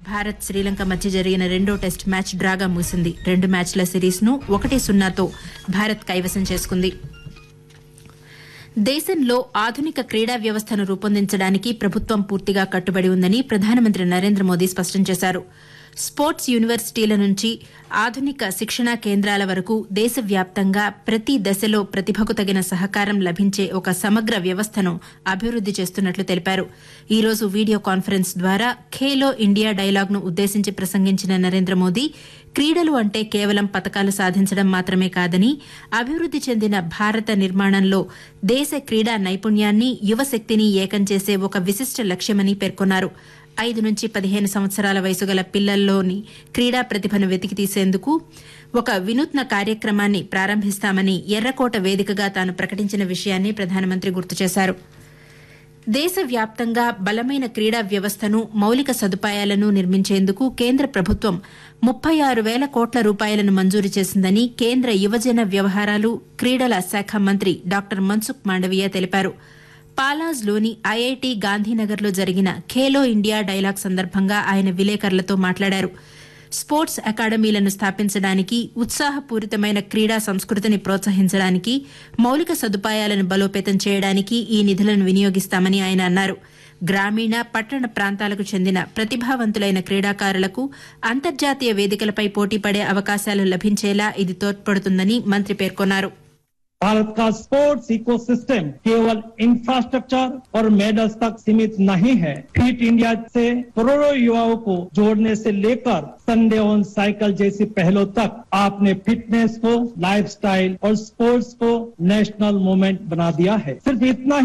భారత్ శ్రీలంక మధ్య జరిగిన రెండో టెస్ట్ మ్యాచ్ డ్రాగా ముగిసింది రెండు మ్యాచ్ల సిరీస్ ను ఒకటి సున్నాతో భారత్ కైవసం చేసుకుంది దేశంలో ఆధునిక క్రీడా వ్యవస్థను రూపొందించడానికి ప్రభుత్వం పూర్తిగా కట్టుబడి ఉందని ప్రధానమంత్రి నరేంద్ర మోదీ స్పష్టం చేశారు స్పోర్ట్స్ యూనివర్సిటీల నుంచి ఆధునిక శిక్షణా కేంద్రాల వరకు దేశవ్యాప్తంగా ప్రతి దశలో ప్రతిభకు తగిన సహకారం లభించే ఒక సమగ్ర వ్యవస్థను అభివృద్ది చేస్తున్నట్లు తెలిపారు ఈ రోజు వీడియో కాన్ఫరెన్స్ ద్వారా ఖేలో ఇండియా డైలాగ్ను ఉద్దేశించి ప్రసంగించిన నరేంద్ర మోదీ క్రీడలు అంటే కేవలం పతకాలు సాధించడం మాత్రమే కాదని అభివృద్ది చెందిన భారత నిర్మాణంలో దేశ క్రీడా నైపుణ్యాన్ని యువశక్తిని ఏకం చేసే ఒక విశిష్ట లక్ష్యమని పేర్కొన్నారు ఐదు నుంచి పదిహేను సంవత్సరాల వయసు గల పిల్లల్లోని క్రీడా ప్రతిభను వెతికి తీసేందుకు ఒక వినూత్న కార్యక్రమాన్ని ప్రారంభిస్తామని ఎర్రకోట వేదికగా తాను ప్రకటించిన విషయాన్ని ప్రధానమంత్రి గుర్తు చేశారు దేశవ్యాప్తంగా బలమైన క్రీడా వ్యవస్థను మౌలిక సదుపాయాలను నిర్మించేందుకు కేంద్ర ప్రభుత్వం ముప్పై ఆరు వేల కోట్ల రూపాయలను మంజూరు చేసిందని కేంద్ర యువజన వ్యవహారాలు క్రీడల శాఖ మంత్రి డాక్టర్ మన్సుఖ్ మాండవీయ తెలిపారు పాలాజ్లోని ఐఐటి గాంధీనగర్లో జరిగిన ఖేలో ఇండియా డైలాగ్ సందర్భంగా ఆయన విలేకరులతో మాట్లాడారు స్పోర్ట్స్ అకాడమీలను స్థాపించడానికి ఉత్సాహపూరితమైన క్రీడా సంస్కృతిని ప్రోత్సహించడానికి మౌలిక సదుపాయాలను బలోపేతం చేయడానికి ఈ నిధులను వినియోగిస్తామని ఆయన అన్నారు గ్రామీణ పట్టణ ప్రాంతాలకు చెందిన ప్రతిభావంతులైన క్రీడాకారులకు అంతర్జాతీయ వేదికలపై పోటీపడే అవకాశాలు లభించేలా ఇది తోడ్పడుతుందని మంత్రి పేర్కొన్నారు भारत का स्पोर्ट्स इकोसिस्टम केवल इंफ्रास्ट्रक्चर और मेडल्स तक सीमित नहीं है फिट इंडिया से करोड़ों युवाओं को जोड़ने से लेकर संडे ऑन साइकिल जैसी पहलों तक आपने फिटनेस को लाइफस्टाइल और स्पोर्ट्स को नेशनल मूवमेंट बना दिया है सिर्फ इतना ही